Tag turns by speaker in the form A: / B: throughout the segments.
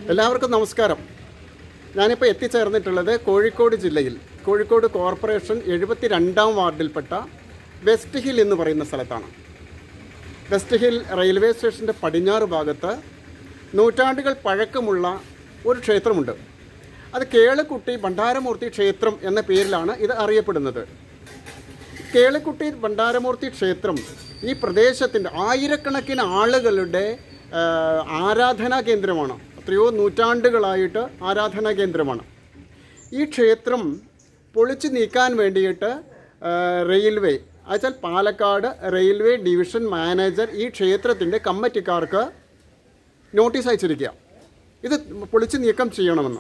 A: എല്ലാവർക്കും നമസ്കാരം ഞാനിപ്പോൾ എത്തിച്ചേർന്നിട്ടുള്ളത് കോഴിക്കോട് ജില്ലയിൽ കോഴിക്കോട് കോർപ്പറേഷൻ എഴുപത്തി രണ്ടാം വാർഡിൽപ്പെട്ട വെസ്റ്റ് ഹിൽ എന്ന് പറയുന്ന സ്ഥലത്താണ് വെസ്റ്റ് ഹിൽ റെയിൽവേ സ്റ്റേഷൻ്റെ പടിഞ്ഞാറ് ഭാഗത്ത് നൂറ്റാണ്ടുകൾ പഴക്കമുള്ള ഒരു ക്ഷേത്രമുണ്ട് അത് കേളക്കുട്ടി ഭണ്ഡാരമൂർത്തി ക്ഷേത്രം എന്ന പേരിലാണ് ഇത് അറിയപ്പെടുന്നത് കേളക്കുട്ടി ഭണ്ഡാരമൂർത്തി ക്ഷേത്രം ഈ പ്രദേശത്തിൻ്റെ ആയിരക്കണക്കിന് ആളുകളുടെ ആ, ആരാധനാ കേന്ദ്രമാണ് എത്രയോ നൂറ്റാണ്ടുകളായിട്ട് ആരാധനാ കേന്ദ്രമാണ് ഈ ക്ഷേത്രം പൊളിച്ചു നീക്കാൻ വേണ്ടിയിട്ട് ആ, റെയിൽവേ അയച്ചാൽ പാലക്കാട് റെയിൽവേ ഡിവിഷൻ മാനേജർ ഈ ക്ഷേത്രത്തിൻ്റെ കമ്മിറ്റിക്കാർക്ക് നോട്ടീസ് അയച്ചിരിക്കുക ഇത് പൊളിച്ചു നീക്കം ചെയ്യണമെന്ന്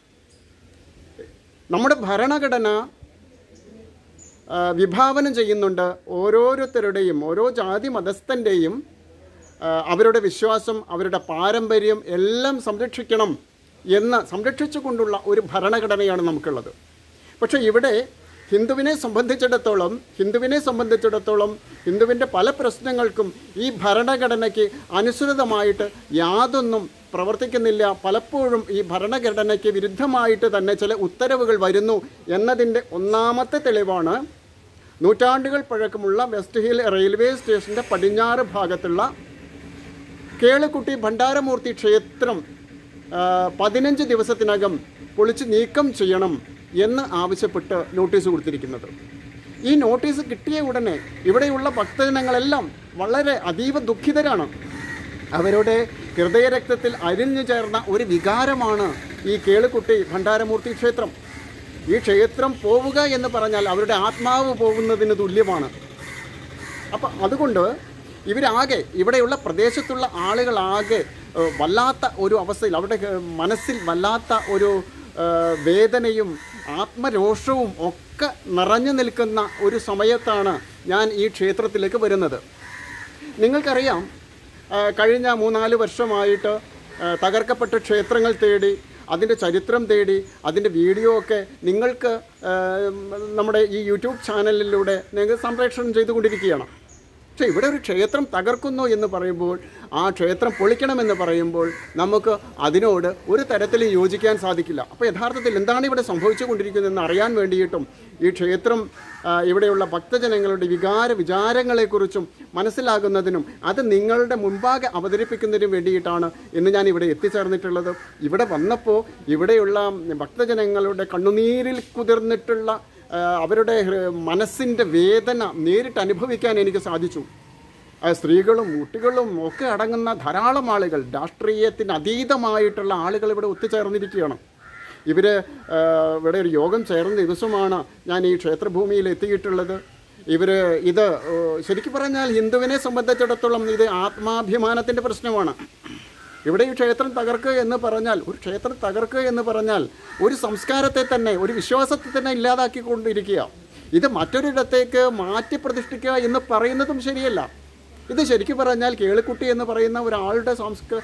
A: നമ്മുടെ ഭരണഘടന ആ, വിഭാവനം ചെയ്യുന്നുണ്ട് ഓരോരുത്തരുടെയും ഓരോ ജാതി മതസ്ഥൻ്റെയും ആ, അവരുടെ വിശ്വാസം അവരുടെ പാരമ്പര്യം എല്ലാം സംരക്ഷിക്കണം എന്ന് സംരക്ഷിച്ചുകൊണ്ടുള്ള ഒരു ഭരണഘടനയാണ് നമുക്കുള്ളത് പക്ഷേ ഇവിടെ ഹിന്ദുവിനെ സംബന്ധിച്ചിടത്തോളം ഹിന്ദുവിനെ സംബന്ധിച്ചിടത്തോളം ഹിന്ദുവിൻ്റെ പല പ്രശ്നങ്ങൾക്കും ഈ ഭരണഘടനയ്ക്ക് അനുസൃതമായിട്ട് യാതൊന്നും പ്രവർത്തിക്കുന്നില്ല പലപ്പോഴും ഈ ഭരണഘടനയ്ക്ക് വിരുദ്ധമായിട്ട് തന്നെ ചില ഉത്തരവുകൾ വരുന്നു എന്നതിൻ്റെ ഒന്നാമത്തെ തെളിവാണ് നൂറ്റാണ്ടുകൾ പഴക്കമുള്ള വെസ്റ്റ് ഹിൽ റെയിൽവേ സ്റ്റേഷൻ്റെ പടിഞ്ഞാറ് ഭാഗത്തുള്ള കേളക്കുട്ടി ഭണ്ഡാരമൂർത്തി ക്ഷേത്രം ആ, പതിനഞ്ച് ദിവസത്തിനകം പൊളിച്ച് നീക്കം ചെയ്യണം എന്ന് ആവശ്യപ്പെട്ട് നോട്ടീസ് കൊടുത്തിരിക്കുന്നത് ഈ നോട്ടീസ് കിട്ടിയ ഉടനെ ഇവിടെയുള്ള ഭക്തജനങ്ങളെല്ലാം വളരെ അതീവ ദുഃഖിതരാണ് അവരുടെ ഹൃദയരക്തത്തിൽ അരിഞ്ഞു ചേർന്ന ഒരു വികാരമാണ് ഈ കേളുക്കുട്ടി ഭണ്ഡാരമൂർത്തി ക്ഷേത്രം ഈ ക്ഷേത്രം പോവുക എന്ന് പറഞ്ഞാൽ അവരുടെ ആത്മാവ് പോകുന്നതിന് തുല്യമാണ് അപ്പം അതുകൊണ്ട് ഇവരാകെ ഇവിടെയുള്ള പ്രദേശത്തുള്ള ആളുകളാകെ ഏഹ്, വല്ലാത്ത ഒരു അവസ്ഥയിൽ അവരുടെ ഏഹ്, മനസ്സിൽ വല്ലാത്ത ഒരു ഏഹ്, വേദനയും ആത്മരോഷവും ഒക്കെ നിറഞ്ഞു നിൽക്കുന്ന ഒരു സമയത്താണ് ഞാൻ ഈ ക്ഷേത്രത്തിലേക്ക് വരുന്നത് നിങ്ങൾക്കറിയാം ആ, കഴിഞ്ഞ മൂന്നാല് വർഷമായിട്ട് ആ, തകർക്കപ്പെട്ട ക്ഷേത്രങ്ങൾ തേടി അതിൻ്റെ ചരിത്രം തേടി അതിൻ്റെ വീഡിയോ ഒക്കെ നിങ്ങൾക്ക് ആ, നമ്മുടെ ഈ യൂട്യൂബ് ചാനലിലൂടെ നിങ്ങൾ സംപ്രേഷണം ചെയ്തുകൊണ്ടിരിക്കുകയാണ് പക്ഷേ ഇവിടെ ഒരു ക്ഷേത്രം തകർക്കുന്നു എന്ന് പറയുമ്പോൾ ആ ക്ഷേത്രം പൊളിക്കണമെന്ന് പറയുമ്പോൾ നമുക്ക് അതിനോട് ഒരു തരത്തിലും യോജിക്കാൻ സാധിക്കില്ല അപ്പോൾ യഥാർത്ഥത്തിൽ എന്താണ് ഇവിടെ സംഭവിച്ചുകൊണ്ടിരിക്കുന്നതെന്ന് അറിയാൻ വേണ്ടിയിട്ടും ഈ ക്ഷേത്രം ആ, ഇവിടെയുള്ള ഭക്തജനങ്ങളുടെ വികാര വിചാരങ്ങളെക്കുറിച്ചും മനസ്സിലാകുന്നതിനും അത് നിങ്ങളുടെ മുൻപാകെ അവതരിപ്പിക്കുന്നതിനും വേണ്ടിയിട്ടാണ് ഇന്ന് ഞാൻ ഇവിടെ എത്തിച്ചേർന്നിട്ടുള്ളത് ഇവിടെ വന്നപ്പോൾ ഇവിടെയുള്ള ഭക്തജനങ്ങളുടെ കണ്ണുനീരിൽ കുതിർന്നിട്ടുള്ള ആ, അവരുടെ ഹൃ- മനസ്സിൻ്റെ വേദന നേരിട്ട് അനുഭവിക്കാൻ എനിക്ക് സാധിച്ചു ആ, സ്ത്രീകളും കുട്ടികളും ഒക്കെ അടങ്ങുന്ന ധാരാളം ആളുകൾ രാഷ്ട്രീയത്തിന് അതീതമായിട്ടുള്ള ആളുകൾ ഇവിടെ ഒത്തുചേർന്നിരിക്കുകയാണ് ഇവർ ഇവിടെ ഒരു യോഗം ചേർന്ന ദിവസമാണ് ഞാൻ ഈ ക്ഷേത്രഭൂമിയിൽ എത്തിയിട്ടുള്ളത് ഇവർ ഇത് ഏ, ശരിക്കും പറഞ്ഞാൽ ഹിന്ദുവിനെ സംബന്ധിച്ചിടത്തോളം ഇത് ആത്മാഭിമാനത്തിൻ്റെ പ്രശ്നമാണ് ഇവിടെ ഈ ക്ഷേത്രം തകർക്കുക എന്ന് പറഞ്ഞാൽ ഒരു ക്ഷേത്രം തകർക്കുക എന്ന് പറഞ്ഞാൽ ഒരു സംസ്കാരത്തെ തന്നെ ഒരു വിശ്വാസത്തെ തന്നെ ഇല്ലാതാക്കിക്കൊണ്ടിരിക്കുക ഇത് മറ്റൊരിടത്തേക്ക് മാറ്റി പ്രതിഷ്ഠിക്കുക എന്ന് പറയുന്നതും ശരിയല്ല ഇത് ശരിക്കും പറഞ്ഞാൽ കേളിക്കുട്ടി എന്ന് പറയുന്ന ഒരാളുടെ സംസ്ക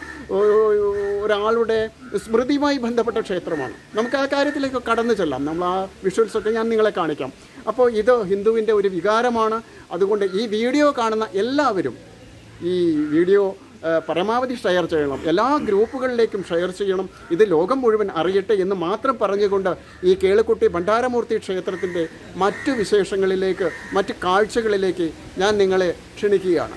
A: ഒരാളുടെ സ്മൃതിയുമായി ബന്ധപ്പെട്ട ക്ഷേത്രമാണ് നമുക്ക് ആ കാര്യത്തിലേക്ക് കടന്നു ചെല്ലാം നമ്മൾ ആ വിഷ്വൽസൊക്കെ ഞാൻ നിങ്ങളെ കാണിക്കാം അപ്പോൾ ഇത് ഹിന്ദുവിൻ്റെ ഒരു വികാരമാണ് അതുകൊണ്ട് ഈ വീഡിയോ കാണുന്ന എല്ലാവരും ഈ വീഡിയോ ആ, പരമാവധി ഷെയർ ചെയ്യണം എല്ലാ ഗ്രൂപ്പുകളിലേക്കും ഷെയർ ചെയ്യണം ഇത് ലോകം മുഴുവൻ അറിയട്ടെ എന്ന് മാത്രം പറഞ്ഞുകൊണ്ട് ഈ കേളുക്കുട്ടി ഭണ്ഡാരമൂർത്തി ക്ഷേത്രത്തിൻ്റെ മറ്റു വിശേഷങ്ങളിലേക്ക് മറ്റു കാഴ്ചകളിലേക്ക് ഞാൻ നിങ്ങളെ ക്ഷണിക്കുകയാണ്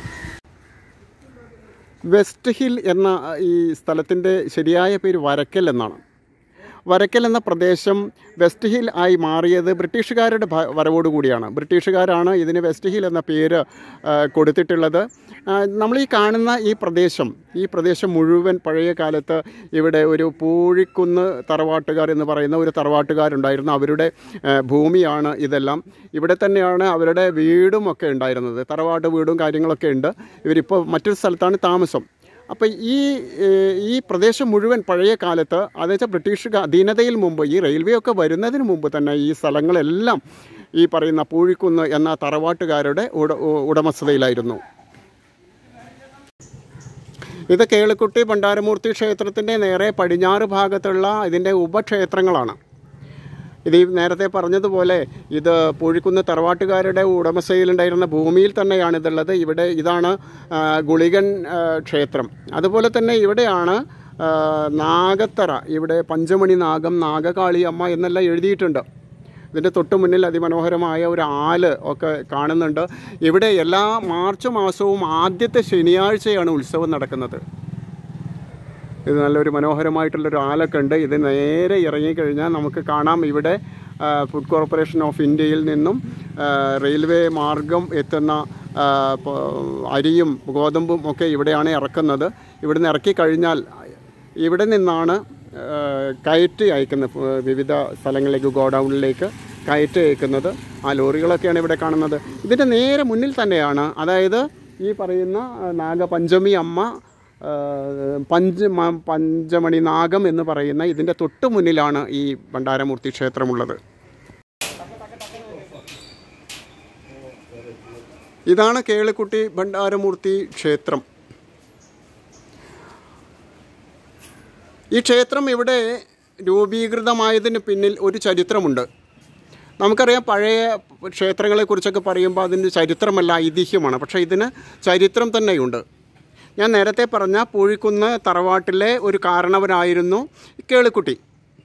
A: വെസ്റ്റ് ഹിൽ എന്ന ഈ സ്ഥലത്തിൻ്റെ ശരിയായ പേര് വരക്കൽ എന്നാണ് വരക്കൽ എന്ന പ്രദേശം വെസ്റ്റ് ഹിൽ ആയി മാറിയത് ബ്രിട്ടീഷുകാരുടെ ഭ- വരവോടുകൂടിയാണ് ബ്രിട്ടീഷുകാരാണ് ഇതിന് വെസ്റ്റ് ഹിൽ എന്ന പേര് ആ, കൊടുത്തിട്ടുള്ളത് ആ, നമ്മൾ ഈ കാണുന്ന ഈ പ്രദേശം ഈ പ്രദേശം മുഴുവൻ പഴയ കാലത്ത് ഇവിടെ ഒരു പൂഴിക്കുന്ന് തറവാട്ടുകാർ എന്ന് പറയുന്ന ഒരു തറവാട്ടുകാരുണ്ടായിരുന്നു അവരുടെ ആ, ഭൂമിയാണ് ഇതെല്ലാം ഇവിടെ തന്നെയാണ് അവരുടെ വീടും ഒക്കെ ഉണ്ടായിരുന്നത് തറവാട്ട് വീടും കാര്യങ്ങളൊക്കെ ഉണ്ട് ഇവരിപ്പോൾ മറ്റൊരു സ്ഥലത്താണ് താമസം അപ്പോൾ ഈ ഏഹ്, ഈ പ്രദേശം മുഴുവൻ പഴയ കാലത്ത് അത് വെച്ചാൽ ബ്രിട്ടീഷ് അധീനതയിൽ മുമ്പ് ഈ റെയിൽവേ ഒക്കെ വരുന്നതിന് മുമ്പ് തന്നെ ഈ സ്ഥലങ്ങളെല്ലാം ഈ പറയുന്ന പൂഴിക്കുന്ന് എന്ന തറവാട്ടുകാരുടെ ഉട ഉ- ഉടമസ്ഥതയിലായിരുന്നു ഇത് കേളിക്കുട്ടി ഭണ്ഡാരമൂർത്തി ക്ഷേത്രത്തിൻ്റെ നേരെ പടിഞ്ഞാറ് ഭാഗത്തുള്ള ഇതിൻ്റെ ഉപക്ഷേത്രങ്ങളാണ് ഇത് ഈ നേരത്തെ പറഞ്ഞതുപോലെ ഇത് പൂഴിക്കുന്ന് തറവാട്ടുകാരുടെ ഉടമസ്ഥയിലുണ്ടായിരുന്ന ഭൂമിയിൽ തന്നെയാണ് ഇതുള്ളത് ഇവിടെ ഇതാണ് ആ, ഗുളികൻ ആ, ക്ഷേത്രം അതുപോലെ തന്നെ ഇവിടെയാണ് ആ, നാഗത്തറ ഇവിടെ പഞ്ചമണി നാഗം നാഗകാളി അമ്മ എന്നെല്ലാം എഴുതിയിട്ടുണ്ട് ഇതിൻ്റെ തൊട്ട് മുന്നിൽ അതിമനോഹരമായ ഒരു ആല് ഒക്കെ കാണുന്നുണ്ട് ഇവിടെ എല്ലാ മാർച്ച് മാസവും ആദ്യത്തെ ശനിയാഴ്ചയാണ് ഉത്സവം നടക്കുന്നത് ഇത് നല്ലൊരു മനോഹരമായിട്ടുള്ളൊരു ആലൊക്കെ ഉണ്ട് ഇത് നേരെ ഇറങ്ങിക്കഴിഞ്ഞാൽ നമുക്ക് കാണാം ഇവിടെ ആ, ഫുഡ് കോർപ്പറേഷൻ ഓഫ് ഇന്ത്യയിൽ നിന്നും ആ, റെയിൽവേ മാർഗം എത്തുന്ന ആ, പ- അരിയും ഗോതമ്പും ഒക്കെ ഇവിടെയാണ് ഇറക്കുന്നത് ഇവിടുന്ന് ഇറക്കി കഴിഞ്ഞാൽ ഇവിടെ നിന്നാണ് ആ, കയറ്റി അയക്കുന്നത് ഫ- വിവിധ സ്ഥലങ്ങളിലേക്ക് ഗോഡൗണിലേക്ക് കയറ്റി അയക്കുന്നത് ആ ലോറികളൊക്കെയാണ് ഇവിടെ കാണുന്നത് ഇതിൻ്റെ നേരെ മുന്നിൽ തന്നെയാണ് അതായത് ഈ പറയുന്ന ആ, നാഗപഞ്ചമി അമ്മ ആ, പഞ്ച മ- പഞ്ചമണി നാഗം എന്ന് പറയുന്ന ഇതിൻ്റെ തൊട്ട് മുന്നിലാണ് ഈ ഭണ്ഡാരമൂർത്തി ക്ഷേത്രമുള്ളത് ഇതാണ് കേളിക്കുട്ടി ഭണ്ഡാരമൂർത്തി ക്ഷേത്രം ഈ ക്ഷേത്രം ഇവിടെ രൂപീകൃതമായതിന് പിന്നിൽ ഒരു ചരിത്രമുണ്ട് നമുക്കറിയാം പഴയ ക്ഷേത്രങ്ങളെക്കുറിച്ചൊക്കെ പറയുമ്പോൾ അതിൻ്റെ ചരിത്രമല്ല ഐതിഹ്യമാണ് പക്ഷേ ഇതിന് ചരിത്രം തന്നെയുണ്ട് ഞാൻ നേരത്തെ പറഞ്ഞ പൂഴിക്കുന്ന് തറവാട്ടിലെ ഒരു കാരണവരായിരുന്നു കേളിക്കുട്ടി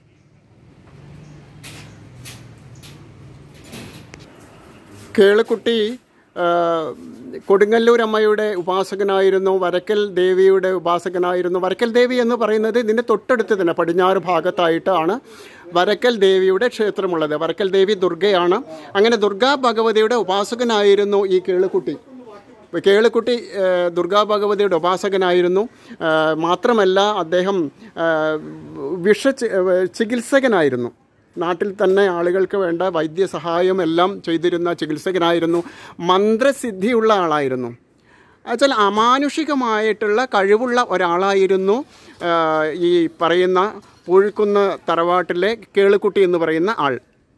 A: കേളിക്കുട്ടി ആ, കൊടുങ്ങല്ലൂർ അമ്മയുടെ ഉപാസകനായിരുന്നു വരക്കൽ ദേവിയുടെ ഉപാസകനായിരുന്നു വരക്കൽ ദേവി എന്ന് പറയുന്നത് ഇതിൻ്റെ തൊട്ടടുത്ത് തന്നെ പടിഞ്ഞാറ് ഭാഗത്തായിട്ടാണ് വരക്കൽ ദേവിയുടെ ക്ഷേത്രമുള്ളത് വരക്കൽ ദേവി ദുർഗയാണ് അങ്ങനെ ദുർഗാ ഭഗവതിയുടെ ഉപാസകനായിരുന്നു ഈ കേളുക്കുട്ടി കേളുക്കുട്ടി ഏഹ്, ദുർഗാ ഭഗവതിയുടെ ഉപാസകനായിരുന്നു ഏഹ്, മാത്രമല്ല അദ്ദേഹം ഏഹ്, വിഷ ചി- ഏഹ്, ചികിത്സകനായിരുന്നു നാട്ടിൽ തന്നെ ആളുകൾക്ക് വേണ്ട വൈദ്യസഹായം എല്ലാം ചെയ്തിരുന്ന ചികിത്സകനായിരുന്നു മന്ത്രസിദ്ധിയുള്ള ആളായിരുന്നു എന്നുവെച്ചാൽ അമാനുഷികമായിട്ടുള്ള കഴിവുള്ള ഒരാളായിരുന്നു ആ, ഈ പറയുന്ന പൂഴിക്കുന്ന് തറവാട്ടിലെ കേളുക്കുട്ടി എന്ന് പറയുന്ന ആൾ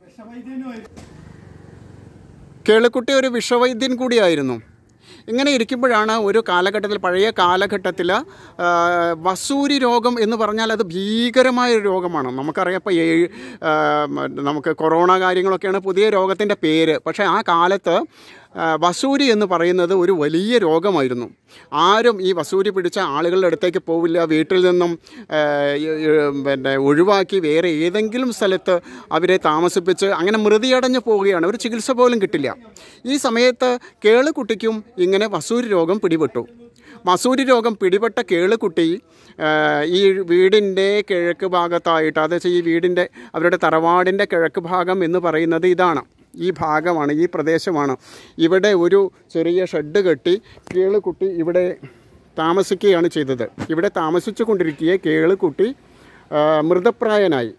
A: കേളുക്കുട്ടി ഒരു വിഷവൈദ്യൻ കൂടിയായിരുന്നു ഇങ്ങനെ ഇരിക്കുമ്പോഴാണ് ഒരു കാലഘട്ടത്തിൽ പഴയ കാലഘട്ടത്തിൽ ആ, വസൂരി രോഗം എന്ന് പറഞ്ഞാൽ അത് ഭീകരമായ ഒരു രോഗമാണ് നമുക്കറിയാം ഇപ്പോൾ ഏഴ് ആ, നമുക്ക് കൊറോണ കാര്യങ്ങളൊക്കെയാണ് പുതിയ രോഗത്തിൻ്റെ പേര് പക്ഷേ ആ കാലത്ത് ആ, വസൂരി എന്ന് പറയുന്നത് ഒരു വലിയ രോഗമായിരുന്നു ആരും ഈ വസൂരി പിടിച്ച ആളുകളുടെ അടുത്തേക്ക് പോവില്ല വീട്ടിൽ നിന്നും ആ, ഈ- ഈ, പിന്നെ ഒഴിവാക്കി വേറെ ഏതെങ്കിലും സ്ഥലത്ത് അവരെ താമസിപ്പിച്ച് അങ്ങനെ മൃതിയടഞ്ഞു പോവുകയാണ് ഒരു ചികിത്സ പോലും കിട്ടില്ല ഈ സമയത്ത് കേളുകുട്ടിക്കും ഇങ്ങനെ വസൂരി രോഗം പിടിപെട്ടു മസൂരി രോഗം പിടിപെട്ട കേളുകുട്ടി ആ, ഈ വീടിൻ്റെ കിഴക്ക് ഭാഗത്തായിട്ട് അത് വെച്ചാൽ ഈ വീടിൻ്റെ അവരുടെ തറവാടിൻ്റെ കിഴക്ക് ഭാഗം എന്ന് പറയുന്നത് ഇതാണ് ഈ ഭാഗമാണ് ഈ പ്രദേശമാണ് ഇവിടെ ഒരു ചെറിയ ഷെഡ് കെട്ടി കേളുകുട്ടി ഇവിടെ താമസിക്കുകയാണ് ചെയ്തത് ഇവിടെ താമസിച്ചു കൊണ്ടിരിക്കെ കേളുകുട്ടി ആ, മൃതപ്രായനായി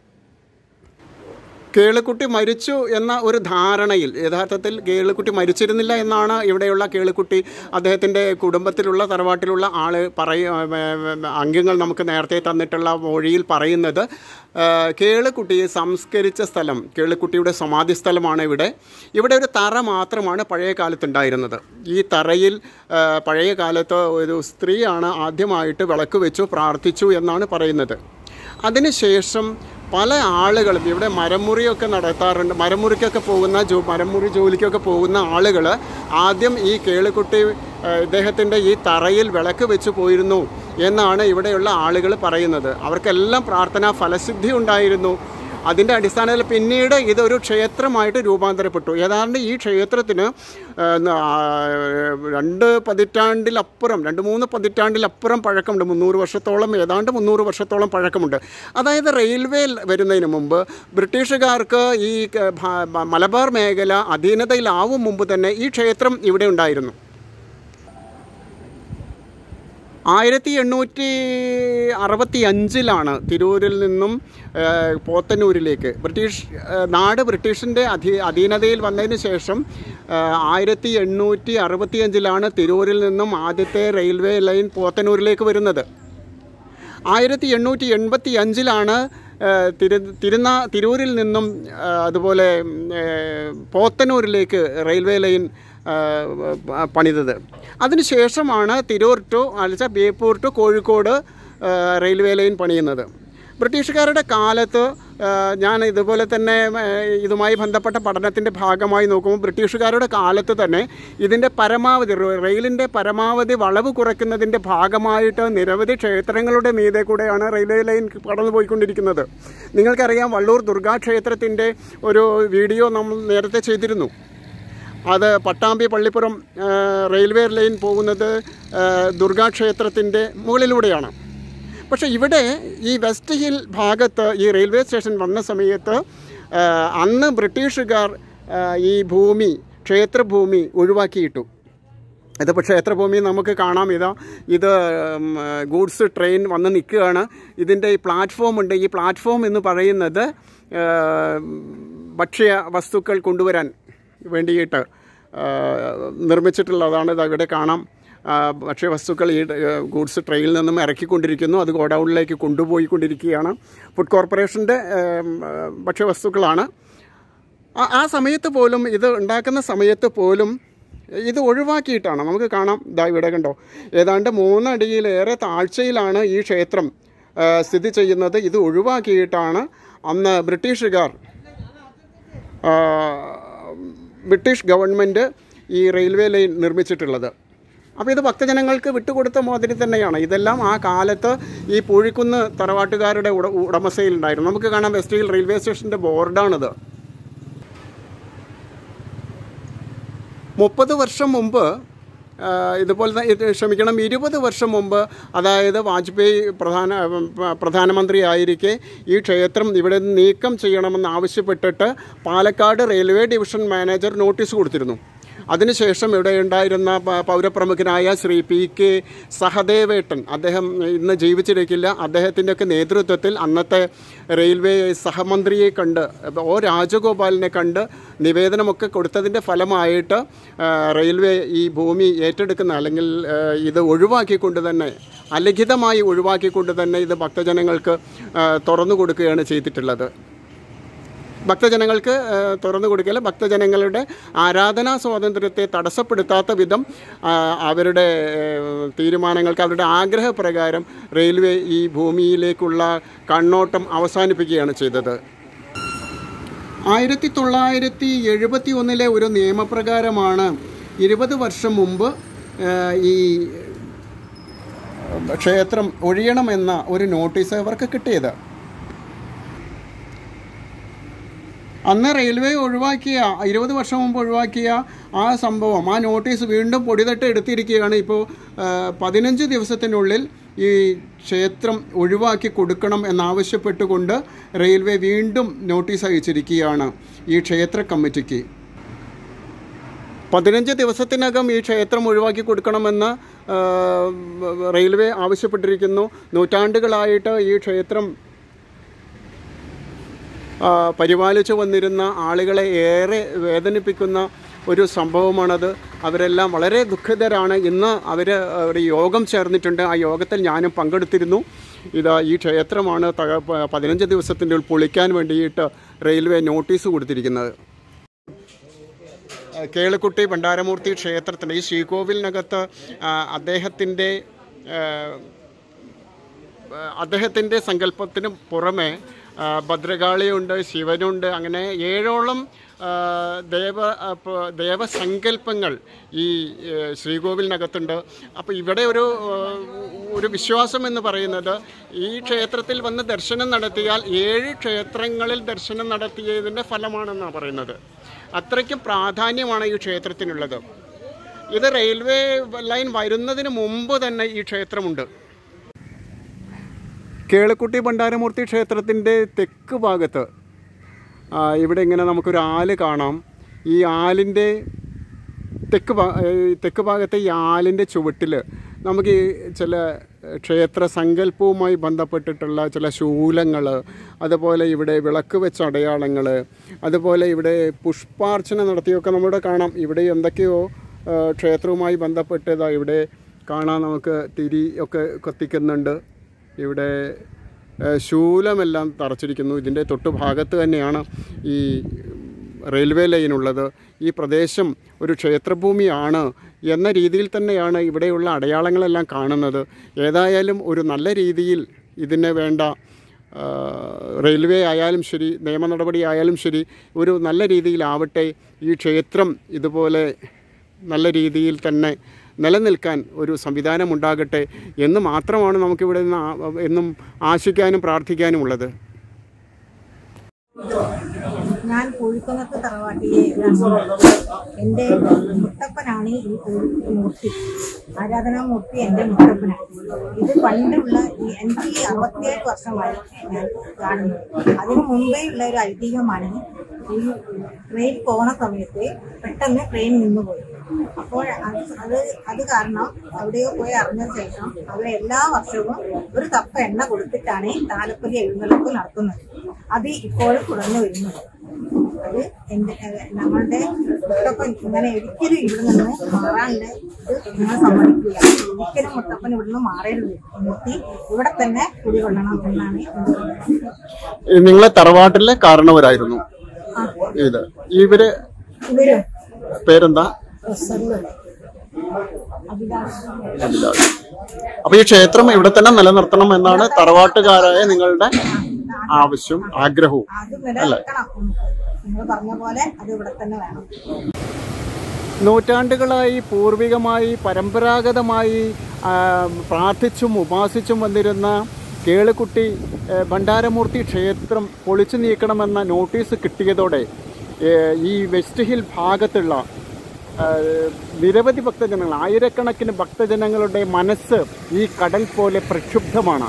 A: കേളുക്കുട്ടി മരിച്ചു എന്ന ഒരു ധാരണയിൽ യഥാർത്ഥത്തിൽ കേളുക്കുട്ടി മരിച്ചിരുന്നില്ല എന്നാണ് ഇവിടെയുള്ള കേളുക്കുട്ടി അദ്ദേഹത്തിൻ്റെ കുടുംബത്തിലുള്ള തറവാട്ടിലുള്ള ആൾ പറയ അംഗങ്ങൾ നമുക്ക് നേരത്തെ തന്നിട്ടുള്ള മൊഴിയിൽ പറയുന്നത് ആ, കേളുക്കുട്ടിയെ സംസ്കരിച്ച സ്ഥലം കേളുക്കുട്ടിയുടെ സമാധി സ്ഥലമാണ് ഇവിടെ ഇവിടെ ഒരു തറ മാത്രമാണ് പഴയ കാലത്തുണ്ടായിരുന്നത് ഈ തറയിൽ ആ, പഴയ കാലത്ത് ഒരു സ്ത്രീയാണ് ആദ്യമായിട്ട് വിളക്ക് വെച്ചു പ്രാർത്ഥിച്ചു എന്നാണ് പറയുന്നത് അതിനുശേഷം പല ആളുകളും ഇവിടെ മരമുറിയൊക്കെ നടത്താറുണ്ട് മരമുറിക്കൊക്കെ പോകുന്ന ജോ മരമുറി ജോലിക്കൊക്കെ പോകുന്ന ആളുകൾ ആദ്യം ഈ കേളുകുട്ടി ഏഹ്, ഇദ്ദേഹത്തിൻ്റെ ഈ തറയിൽ വിളക്ക് വെച്ച് പോയിരുന്നു എന്നാണ് ഇവിടെയുള്ള ആളുകൾ പറയുന്നത് അവർക്കെല്ലാം പ്രാർത്ഥനാ ഫലസിദ്ധി ഉണ്ടായിരുന്നു അതിൻ്റെ അടിസ്ഥാനത്തിൽ പിന്നീട് ഇതൊരു ക്ഷേത്രമായിട്ട് രൂപാന്തരപ്പെട്ടു ഏതാണ്ട് ഈ ക്ഷേത്രത്തിന് ആ, ന- ആ, രണ്ട് പതിറ്റാണ്ടിലപ്പുറം രണ്ട് മൂന്ന് പതിറ്റാണ്ടിലപ്പുറം പഴക്കമുണ്ട് മുന്നൂറ് വർഷത്തോളം ഏതാണ്ട് മുന്നൂറ് വർഷത്തോളം പഴക്കമുണ്ട് അതായത് റെയിൽവേ വരുന്നതിന് മുമ്പ് ബ്രിട്ടീഷുകാർക്ക് ഈ ക- ഭ- ഭ- മലബാർ മേഖല അധീനതയിലാവും മുമ്പ് തന്നെ ഈ ക്ഷേത്രം ഇവിടെ ഉണ്ടായിരുന്നു ആയിരത്തി എണ്ണൂറ്റി അറുപത്തി അഞ്ചിലാണ് തിരൂരിൽ നിന്നും ആ, പോത്തന്നൂരിലേക്ക് ബ്രിട്ടീഷ് ആ, നാട് ബ്രിട്ടീഷിൻ്റെ അധീ അധീനതയിൽ വന്നതിന് ശേഷം ആ, ആയിരത്തി എണ്ണൂറ്റി അറുപത്തി അഞ്ചിലാണ് തിരൂരിൽ നിന്നും ആദ്യത്തെ റെയിൽവേ ലൈൻ പോത്തന്നൂരിലേക്ക് വരുന്നത് ആയിരത്തി എണ്ണൂറ്റി എൺപത്തി അഞ്ചിലാണ് തിരു തിരുനാ തിരൂരിൽ നിന്നും ആ, അതുപോലെ ഉം, ഏ, പോത്തന്നൂരിലേക്ക് റെയിൽവേ ലൈൻ ആ, പ- പണിതത് അതിനുശേഷമാണ് തിരൂർ ടു അല്ല ബേപ്പൂർ ടു കോഴിക്കോട് ആ, റെയിൽവേ ലൈൻ പണിയുന്നത് ബ്രിട്ടീഷുകാരുടെ കാലത്ത് ആ, ഞാൻ ഇതുപോലെ തന്നെ ആ, ഇതുമായി ബന്ധപ്പെട്ട പഠനത്തിൻ്റെ ഭാഗമായി നോക്കുമ്പോൾ ബ്രിട്ടീഷുകാരുടെ കാലത്ത് തന്നെ ഇതിൻ്റെ പരമാവധി റ- റെയിലിൻ്റെ പരമാവധി വളവ് കുറയ്ക്കുന്നതിൻ്റെ ഭാഗമായിട്ട് നിരവധി ക്ഷേത്രങ്ങളുടെ മീതെ കൂടെയാണ് റെയിൽവേ ലൈൻ കടന്നു പോയിക്കൊണ്ടിരിക്കുന്നത് നിങ്ങൾക്കറിയാം വള്ളൂർ ദുർഗാ ക്ഷേത്രത്തിൻ്റെ ഒരു വീഡിയോ നമ്മൾ നേരത്തെ ചെയ്തിരുന്നു അത് പട്ടാമ്പി പള്ളിപ്പുറം ആ, റെയിൽവേ ലൈൻ പോകുന്നത് ആ, ദുർഗാ ക്ഷേത്രത്തിൻ്റെ മുകളിലൂടെയാണ് പക്ഷേ ഇവിടെ ഈ വെസ്റ്റ് ഹിൽ ഭാഗത്ത് ഈ റെയിൽവേ സ്റ്റേഷൻ വന്ന സമയത്ത് ആ, അന്ന് ബ്രിട്ടീഷുകാർ ആ, ഈ ഭൂമി ക്ഷേത്രഭൂമി ഒഴിവാക്കിയിട്ടു ഇതിപ്പോൾ ക്ഷേത്രഭൂമി നമുക്ക് കാണാം ഇതാ ഇത് ഉം, ഗൂഡ്സ് ട്രെയിൻ വന്ന് നിൽക്കുകയാണ് ഇതിൻ്റെ ഈ പ്ലാറ്റ്ഫോം ഉണ്ട് ഈ പ്ലാറ്റ്ഫോം എന്ന് പറയുന്നത് ആ, ഭക്ഷ്യ വസ്തുക്കൾ കൊണ്ടുവരാൻ വേണ്ടിയിട്ട് ആ, നിർമ്മിച്ചിട്ടുള്ളതാണ് ഇത് ഇവിടെ കാണാം ആ, ഭക്ഷ്യവസ്തുക്കൾ ഈ ആ, ഗൂഡ്സ് ട്രെയിനിൽ നിന്നും ഇറക്കിക്കൊണ്ടിരിക്കുന്നു അത് ഗോഡൗണിലേക്ക് കൊണ്ടുപോയിക്കൊണ്ടിരിക്കുകയാണ് ഫുഡ് കോർപ്പറേഷൻ്റെ ഉം, ഭക്ഷ്യവസ്തുക്കളാണ് ആ- ആ സമയത്ത് പോലും ഇത് ഉണ്ടാക്കുന്ന സമയത്ത് പോലും ഇത് ഒഴിവാക്കിയിട്ടാണ് നമുക്ക് കാണാം ഇതാ ഇവിടെ കണ്ടോ ഏതാണ്ട് മൂന്നടിയിലേറെ താഴ്ചയിലാണ് ഈ ക്ഷേത്രം ആ, സ്ഥിതി ചെയ്യുന്നത് ഇത് ഒഴിവാക്കിയിട്ടാണ് അന്ന് ബ്രിട്ടീഷുകാർ ആ, ബ്രിട്ടീഷ് ഗവൺമെൻറ് ഈ റെയിൽവേ ലൈൻ നിർമ്മിച്ചിട്ടുള്ളത് അപ്പോൾ ഇത് ഭക്തജനങ്ങൾക്ക് വിട്ടുകൊടുത്ത മാതിരി തന്നെയാണ് ഇതെല്ലാം ആ കാലത്ത് ഈ പൂഴിക്കുന്ന് തറവാട്ടുകാരുടെ ഉട ഉടമസ്ഥയിലുണ്ടായിരുന്നു നമുക്ക് കാണാം വെസ്റ്റ് ഹിൽ റെയിൽവേ സ്റ്റേഷൻ്റെ ബോർഡാണിത് മുപ്പത് വർഷം മുമ്പ് ആ, ഇതുപോലെ തന്നെ ഇത് ക്ഷമിക്കണം ഇരുപത് വർഷം മുമ്പ് അതായത് വാജ്പേയി പ്രധാന പ- പ്രധാനമന്ത്രി ആയിരിക്കെ ഈ ക്ഷേത്രം ഇവിടെ നിന്ന് നീക്കം ചെയ്യണമെന്ന് ആവശ്യപ്പെട്ടിട്ട് Palakkad railway division manager notice കൊടുത്തിരുന്നു അതിനുശേഷം ഇവിടെ ഉണ്ടായിരുന്ന പ- പൗരപ്രമുഖനായ ശ്രീ പി കെ സഹദേവേട്ടൻ അദ്ദേഹം ഇന്ന് ജീവിച്ചിരിക്കില്ല അദ്ദേഹത്തിൻ്റെയൊക്കെ നേതൃത്വത്തിൽ അന്നത്തെ റെയിൽവേ സഹമന്ത്രിയെ കണ്ട് ഒ രാജഗോപാലിനെ കണ്ട് നിവേദനമൊക്കെ കൊടുത്തതിൻ്റെ ഫലമായിട്ട് ആ, റെയിൽവേ ഈ ഭൂമി ഏറ്റെടുക്കുന്ന അല്ലെങ്കിൽ ആ, ഇത് ഒഴിവാക്കിക്കൊണ്ട് തന്നെ അലിഖിതമായി ഒഴിവാക്കിക്കൊണ്ട് തന്നെ ഇത് ഭക്തജനങ്ങൾക്ക് ആ, തുറന്നു കൊടുക്കുകയാണ് ചെയ്തിട്ടുള്ളത് ഭക്തജനങ്ങൾക്ക് ആ, തുറന്നു കൊടുക്കൽ ഭക്തജനങ്ങളുടെ ആരാധനാ സ്വാതന്ത്ര്യത്തെ തടസ്സപ്പെടുത്താത്ത വിധം ആ, അവരുടെ ആ, തീരുമാനങ്ങൾക്ക് അവരുടെ ആഗ്രഹപ്രകാരം റെയിൽവേ ഈ ഭൂമിയിലേക്കുള്ള കണ്ണോട്ടം അവസാനിപ്പിക്കുകയാണ് ചെയ്തത് ആയിരത്തി തൊള്ളായിരത്തി എഴുപത്തി ഒന്നിലെ ഒരു നിയമപ്രകാരമാണ് ഇരുപത് വർഷം മുമ്പ് ആ, ഈ ക്ഷേത്രം ഒഴിയണമെന്ന ഒരു നോട്ടീസ് അവർക്ക് കിട്ടിയത് അന്ന് റെയിൽവേ ഒഴിവാക്കിയ ഇരുപത് വർഷം മുമ്പ് ഒഴിവാക്കിയ ആ സംഭവം ആ നോട്ടീസ് വീണ്ടും പൊടിതട്ട് എടുത്തിരിക്കുകയാണ് ഇപ്പോൾ ആ, പതിനഞ്ച് ദിവസത്തിനുള്ളിൽ ഈ ക്ഷേത്രം ഒഴിവാക്കി കൊടുക്കണം എന്നാവശ്യപ്പെട്ടുകൊണ്ട് റെയിൽവേ വീണ്ടും നോട്ടീസ് അയച്ചിരിക്കുകയാണ് ഈ ക്ഷേത്ര കമ്മിറ്റിക്ക് പതിനഞ്ച് ദിവസത്തിനകം ഈ ക്ഷേത്രം ഒഴിവാക്കി കൊടുക്കണമെന്ന് ആ, റെയിൽവേ ആവശ്യപ്പെട്ടിരിക്കുന്നു നൂറ്റാണ്ടുകളായിട്ട് ഈ ക്ഷേത്രം ആ, പരിപാലിച്ചു വന്നിരുന്ന ആളുകളെ ഏറെ വേദനിപ്പിക്കുന്ന ഒരു സംഭവമാണത് അവരെല്ലാം വളരെ ദുഃഖിതരാണ് ഇന്ന് അവർ ഒരു യോഗം ചേർന്നിട്ടുണ്ട് ആ യോഗത്തിൽ ഞാനും പങ്കെടുത്തിരുന്നു ഇതാ ഈ ക്ഷേത്രമാണ് തക പ- പതിനഞ്ച് ദിവസത്തിൻ്റെ ഉള്ളിൽ പൊളിക്കാൻ വേണ്ടിയിട്ട് റെയിൽവേ നോട്ടീസ് കൊടുത്തിരിക്കുന്നത് ആ, കേളുക്കുട്ടി ഭണ്ഡാരമൂർത്തി ക്ഷേത്രത്തിൻ്റെ ഈ ശ്രീകോവിലിനകത്ത് ആ, അദ്ദേഹത്തിൻ്റെ ആ, അദ്ദേഹത്തിൻ്റെ സങ്കല്പത്തിന് പുറമെ ആ, ഭദ്രകാളിയുണ്ട് ശിവനുണ്ട് അങ്ങനെ ഏഴോളം ആ, ദേവ ആ, പ- ദേവസങ്കല്പങ്ങൾ ഈ ഏ, ശ്രീകോവിലിനകത്തുണ്ട് അപ്പോൾ ഇവിടെ ഒരു ആ, ഒരു വിശ്വാസം എന്ന് പറയുന്നത് ഈ ക്ഷേത്രത്തിൽ വന്ന് ദർശനം നടത്തിയാൽ ഏഴ് ക്ഷേത്രങ്ങളിൽ ദർശനം നടത്തിയതിൻ്റെ ഫലമാണെന്നാണ് പറയുന്നത് അത്രയ്ക്കും പ്രാധാന്യമാണ് ഈ ക്ഷേത്രത്തിനുള്ളത് ഇത് റെയിൽവേ ലൈൻ വരുന്നതിന് മുമ്പ് തന്നെ ഈ ക്ഷേത്രമുണ്ട് കേളക്കുട്ടി ഭണ്ഡാരമൂർത്തി ക്ഷേത്രത്തിൻ്റെ തെക്ക് ഭാഗത്ത് ആ, ഇവിടെ ഇങ്ങനെ നമുക്കൊരു ആല് കാണാം ഈ ആലിൻ്റെ തെക്ക് ഭാ ഈ തെക്ക് ഭാഗത്തെ ഈ ആലിൻ്റെ ചുവട്ടിൽ നമുക്ക് ഈ ചില ക്ഷേത്ര സങ്കല്പവുമായി ബന്ധപ്പെട്ടിട്ടുള്ള ചില ശൂലങ്ങൾ അതുപോലെ ഇവിടെ വിളക്ക് വെച്ച അടയാളങ്ങൾ അതുപോലെ ഇവിടെ പുഷ്പാർച്ചന നടത്തിയൊക്കെ നമ്മുടെ കാണാം ഇവിടെ എന്തൊക്കെയോ ആ, ക്ഷേത്രവുമായി ബന്ധപ്പെട്ടതാ ഇവിടെ കാണാൻ നമുക്ക് തിരി ഒക്കെ കത്തിക്കുന്നുണ്ട് ഇവിടെ ഏഹ്, ശൂലമെല്ലാം തറച്ചിരിക്കുന്നു ഇതിൻ്റെ തൊട്ടു ഭാഗത്ത് തന്നെയാണ് ഈ റെയിൽവേ ലൈനുള്ളത് ഈ പ്രദേശം ഒരു ക്ഷേത്രഭൂമിയാണ് എന്ന രീതിയിൽ തന്നെയാണ് ഇവിടെയുള്ള അടയാളങ്ങളെല്ലാം കാണുന്നത് ഏതായാലും ഒരു നല്ല രീതിയിൽ ഇതിന് വേണ്ട ആ, റെയിൽവേ ആയാലും ശരി നിയമ നടപടി ആയാലും ശരി ഒരു നല്ല രീതിയിലാവട്ടെ ഈ ക്ഷേത്രം ഇതുപോലെ നല്ല രീതിയിൽ തന്നെ നിലനിൽക്കാൻ ഒരു സംവിധാനം ഉണ്ടാകട്ടെ എന്ന് മാത്രമാണ് നമുക്കിവിടെ നിന്ന് ആ- എന്നും ആശിക്കാനും പ്രാർത്ഥിക്കാനും ഉള്ളത്
B: ഞാൻ കോഴിക്കുന്നത്ത് തറവാട്ടിലെ ഒരു അംഗമാണ് എൻ്റെ മുത്തപ്പനാണ് ഈ കോഴി മൂർത്തി ആരാധനാമൂർത്തി എൻ്റെ മുത്തപ്പനാണ് ഇത് പണ്ടുള്ള ഈ എനിക്ക് ഈ അറുപത്തിയേഴ് വർഷമായി ഞാൻ കാണുന്നു അതിനു മുമ്പേ ഉള്ള ഒരു ഐതിഹ്യമാണ് ഈ ട്രെയിൻ പോണ സമയത്ത് പെട്ടെന്ന് ട്രെയിൻ നിന്നുപോയി അപ്പോൾ അത് അത് അത് കാരണം അവിടെയോ പോയി അറിഞ്ഞ ശേഷം അവർ എല്ലാ വർഷവും ഒരു കപ്പ് എണ്ണ കൊടുത്തിട്ടാണ് താലപ്പൊലി എഴുന്നള്ളിപ്പ് നടത്തുന്നത് അത് ഇപ്പോഴും തുടർന്നു വരുന്നുണ്ട് അത് എന്റെ ഏഹ് ഞങ്ങളുടെ മുത്തപ്പൻ ഇങ്ങനെ ഒരിക്കലും ഇവിടെ നിന്ന് മാറാനുള്ള ഇത് നിങ്ങൾ സമ്മതിക്കില്ല ഒരിക്കലും മുത്തപ്പൻ ഇവിടെ നിന്ന് മാറരുത് നിർത്തി ഇവിടെ തന്നെ കുടികൊള്ളണം എന്നാണ് എൻ്റെ നിർദ്ദേശം.
A: നിങ്ങളെ തറവാട്ടിലെ കാരണവരായിരുന്നു
B: ആ
A: ഇത് ഇവര്
B: ഇവര്
A: പേരെന്താ
B: പ്രസന്ന അഭിലാഷ്
A: അഭിലാഷ്. അപ്പൊ ഈ ക്ഷേത്രം ഇവിടെ തന്നെ നിലനിർത്തണം എന്നാണ് തറവാട്ടുകാരായ നിങ്ങളുടെ ആവശ്യം ആഗ്രഹവും
B: അത് നിലനിൽക്കണം നമുക്ക് നിങ്ങൾ പറഞ്ഞ പോലെ അത് ഇവിടെ തന്നെ വേണം
A: നൂറ്റാണ്ടുകളായി പൂർവികമായി പരമ്പരാഗതമായി ആ, പ്രാർത്ഥിച്ചും ഉപാസിച്ചും വന്നിരുന്ന കേളുക്കുട്ടി ഏ, ഭണ്ഡാരമൂർത്തി ക്ഷേത്രം പൊളിച്ചു നീക്കണമെന്ന നോട്ടീസ് കിട്ടിയതോടെ ഏ, ഈ വെസ്റ്റ് ഹിൽ ഭാഗത്തുള്ള ആ, നിരവധി ഭക്തജനങ്ങൾ ആയിരക്കണക്കിന് ഭക്തജനങ്ങളുടെ മനസ്സ് ഈ കടൽ പോലെ പ്രക്ഷുബ്ധമാണ്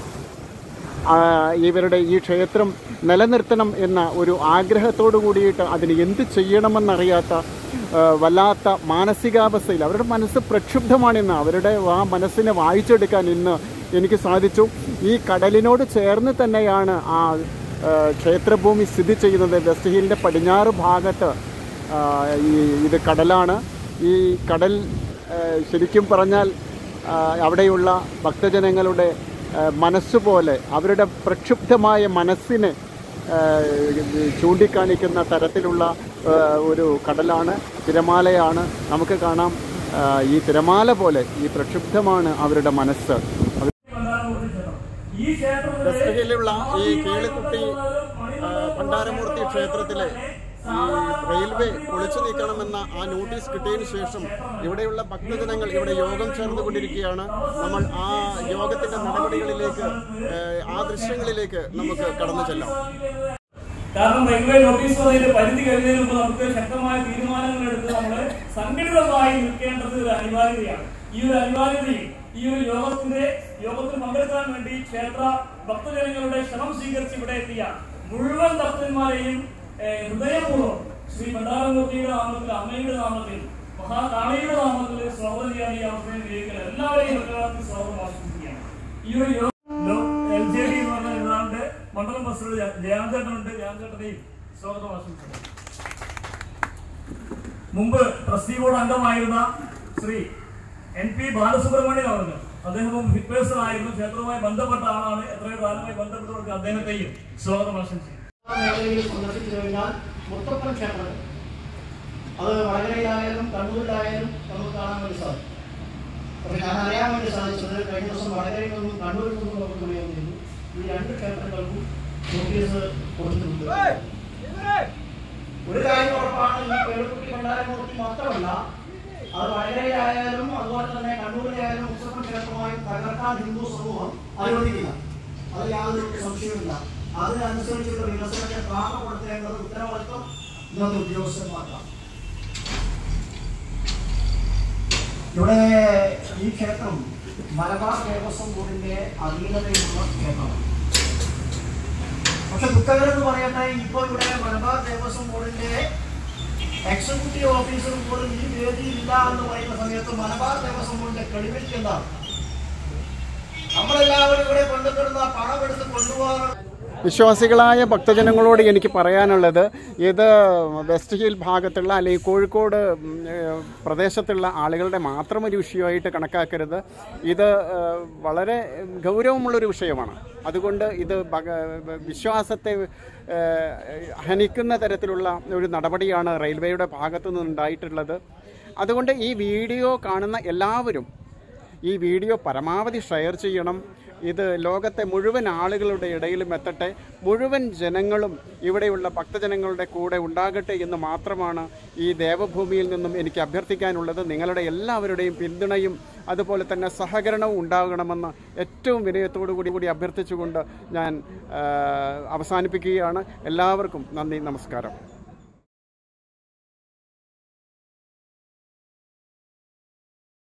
A: ആ, ഇവരുടെ ഈ ക്ഷേത്രം നിലനിർത്തണം എന്ന ഒരു ആഗ്രഹത്തോടു കൂടിയിട്ട് അതിന് എന്ത് ചെയ്യണമെന്നറിയാത്ത ആ, വല്ലാത്ത മാനസികാവസ്ഥയിൽ അവരുടെ മനസ്സ് പ്രക്ഷുബ്ധമാണിന്ന് അവരുടെ ആ മനസ്സിനെ വായിച്ചെടുക്കാൻ ഇന്ന് എനിക്ക് സാധിച്ചു ഈ കടലിനോട് ചേർന്ന് തന്നെയാണ് ആ ആ, ക്ഷേത്രഭൂമി സ്ഥിതി ചെയ്യുന്നത് വെസ്റ്റ് ഹില്ലിൻ്റെ പടിഞ്ഞാറ് ഭാഗത്ത് ആ, ഈ ഇത് കടലാണ് ഈ കടൽ ആ, ശരിക്കും പറഞ്ഞാൽ ആ, അവിടെയുള്ള ഭക്തജനങ്ങളുടെ ആ, മനസ്സുപോലെ അവരുടെ പ്രക്ഷുബ്ധമായ മനസ്സിനെ ആ, ചൂണ്ടിക്കാണിക്കുന്ന തരത്തിലുള്ള ആ, ഒരു കടലാണ് തിരമാലയാണ് നമുക്ക് കാണാം ആ, ഈ തിരമാല പോലെ ഈ പ്രക്ഷുബ്ധമാണ് അവരുടെ മനസ്സ്
C: ഈ ക്ഷേത്രത്തിലെ
A: വെസ്റ്റഹിലുള്ള ഈ കേളിക്കുട്ടി ആ, ഭണ്ഡാരമൂർത്തി ക്ഷേത്രത്തിലെ ഈ റെയിൽവേ പൊളിച്ചു നീക്കണമെന്ന ആ നോട്ടീസ് കിട്ടിയതിന് ശേഷം ഇവിടെയുള്ള ഭക്തജനങ്ങൾ ഇവിടെ യോഗം ചേർന്നുകൊണ്ടിരിക്കുകയാണ് നമ്മൾ ആ യോഗത്തിന്റെ നടപടികളിലേക്ക് ആ, ആ ദൃശ്യങ്ങളിലേക്ക് നമുക്ക് കടന്നു ചെല്ലാം
C: കാരണം റെയിൽവേ നോട്ടീസ് അതിന്റെ പരിധി കഴിഞ്ഞതിന് മുമ്പ് നമുക്ക് ശക്തമായ തീരുമാനങ്ങൾ എടുത്ത് നമ്മൾ സംഘടിതമായി നിൽക്കേണ്ടത് ഒരു അനിവാര്യതയാണ് ഈ ഒരു അനിവാര്യതയും ഈ ഒരു യോഗത്തിന്റെ യോഗത്തിൽ പങ്കെടുക്കാൻ വേണ്ടി ക്ഷേത്ര ഭക്തജനങ്ങളുടെ ക്ഷണം സ്വീകരിച്ച് ഇവിടെ എത്തിയ മുഴുവൻ ഭക്തന്മാരെയും ഏഹ്, ഹൃദയപൂർവ്വം ശ്രീ ഭണ്ഡാരമൂർത്തിയുടെ നാമത്തിൽ അമ്മയുടെ നാമത്തിൽ മഹാകാളിയുടെ നാമത്തിൽ സ്വാഗതം ചെയ്യാൻ ഈ അവസരം ഉപയോഗിക്കുന്നത് എല്ലാവരെയും എല്ലാവർക്കും സ്വാഗതം ആശംസിക്കുകയാണ് ഈ ഒരു യോഗ എൽ ജെ ഡി എന്ന് പറഞ്ഞ ഇതാണ്ട് മണ്ഡലം പ്രസിഡന്റ് ജയാന്തേട്ടനുണ്ട് ജയാന്തേട്ടനെയും സ്വാഗതം ആശംസിക്കുന്നു മുമ്പ് ട്രസ്റ്റി ബോർഡ് അംഗമായിരുന്ന ശ്രീ എൻ പി ബാലസുബ്രഹ്മണ്യൻ അവർക്ക് അദ്ദേഹവും ഹിറ്റ്പേഴ്സൺ ആയിരുന്നു ക്ഷേത്രവുമായി ബന്ധപ്പെട്ട ആളാണ് എത്രയോ കാലമായി ബന്ധപ്പെട്ടവർക്ക് അദ്ദേഹത്തെയും സ്വാഗതം ആശംസിക്കുന്നു
D: മേഖലയിൽ സന്ദർശിച്ചു കഴിഞ്ഞാൽ മുത്തപ്പൻ ക്ഷേത്രം അത് വടകരയിലായാലും കണ്ണൂരിലായാലും നമുക്ക് കാണാൻ വേണ്ടി സാധിക്കും പക്ഷെ ഞാൻ അറിയാൻ വേണ്ടി സാധിച്ചത് കഴിഞ്ഞ ദിവസം വടകരയിൽ നിന്നും കണ്ണൂരിൽ നിന്നും നമുക്ക് വിളിയാൻ ചെയ്തു ഈ രണ്ട് ക്ഷേത്രങ്ങൾക്കും നോട്ടീസ് കൊടുത്തിട്ടുണ്ട് ഒരു കാര്യം ഉറപ്പാണ് ഈ കേളുക്കുട്ടി ഭണ്ഡാരമൂർത്തി മാത്രമല്ല അത് വടകരയിലായാലും അതുപോലെ തന്നെ കണ്ണൂരിലായാലും മുത്തപ്പൻ ക്ഷേത്രമായി തകർക്കാൻ ഹിന്ദു സമൂഹം അനുവദിക്കില്ല അത് യാതൊരു സംശയവുമില്ല അതിനനുസരിച്ചുള്ള വികസനത്തെ പാകപ്പെടുത്തേണ്ടത് ഉത്തരവാദിത്വം ഇന്നത്തെ ഉദ്യോഗസ്ഥന്മാർക്കാണ് ഇവിടെ ഈ ക്ഷേത്രം മലബാർ ദേവസ്വം ബോർഡിന്റെ അധീനതയിലുള്ള ക്ഷേത്രമാണ് പക്ഷെ ദുഃഖകരം എന്ന് പറയട്ടെ ഇപ്പോൾ ഇവിടെ മലബാർ ദേവസ്വം ബോർഡിന്റെ എക്സിക്യൂട്ടീവ് ഓഫീസർ പോലും ഈ വേദിയില്ല എന്ന് പറയുന്ന സമയത്ത് മലബാർ ദേവസ്വം ബോർഡിന്റെ ക്രെഡിബിലിറ്റി എന്താണ് നമ്മളെല്ലാവരും ഇവിടെ കൊണ്ടുവരുന്ന പണം എടുത്ത് കൊണ്ടുപോകാൻ
A: വിശ്വാസികളായ ഭക്തജനങ്ങളോട് എനിക്ക് പറയാനുള്ളത് ഇത് വെസ്റ്റ് ഹിൽ ഭാഗത്തുള്ള അല്ലെങ്കിൽ കോഴിക്കോട് ഉം, ഏഹ്, പ്രദേശത്തുള്ള ആളുകളുടെ മാത്രം ഒരു വിഷയമായിട്ട് കണക്കാക്കരുത് ഇത് ഏഹ്, വളരെ ഗൗരവമുള്ളൊരു വിഷയമാണ് അതുകൊണ്ട് ഇത് ഭഗ- വിശ്വാസത്തെ ഏഹ്, ഹനിക്കുന്ന തരത്തിലുള്ള ഒരു നടപടിയാണ് റെയിൽവേയുടെ ഭാഗത്തു നിന്നുണ്ടായിട്ടുള്ളത് അതുകൊണ്ട് ഈ വീഡിയോ കാണുന്ന എല്ലാവരും ഈ വീഡിയോ പരമാവധി ഷെയർ ചെയ്യണം ഇത് ലോകത്തെ മുഴുവൻ ആളുകളുടെ ഇടയിലും എത്തട്ടെ മുഴുവൻ ജനങ്ങളും ഇവിടെയുള്ള ഭക്തജനങ്ങളുടെ കൂടെ ഉണ്ടാകട്ടെ എന്ന് മാത്രമാണ് ഈ ദേവഭൂമിയിൽ നിന്നും എനിക്ക് അഭ്യർത്ഥിക്കാനുള്ളത് നിങ്ങളുടെ എല്ലാവരുടെയും പിന്തുണയും അതുപോലെ തന്നെ സഹകരണവും ഉണ്ടാകണമെന്ന് ഏറ്റവും വിനയത്തോടു കൂടി കൂടി അഭ്യർത്ഥിച്ചുകൊണ്ട് ഞാൻ ആ, അവസാനിപ്പിക്കുകയാണ് എല്ലാവർക്കും നന്ദി നമസ്കാരം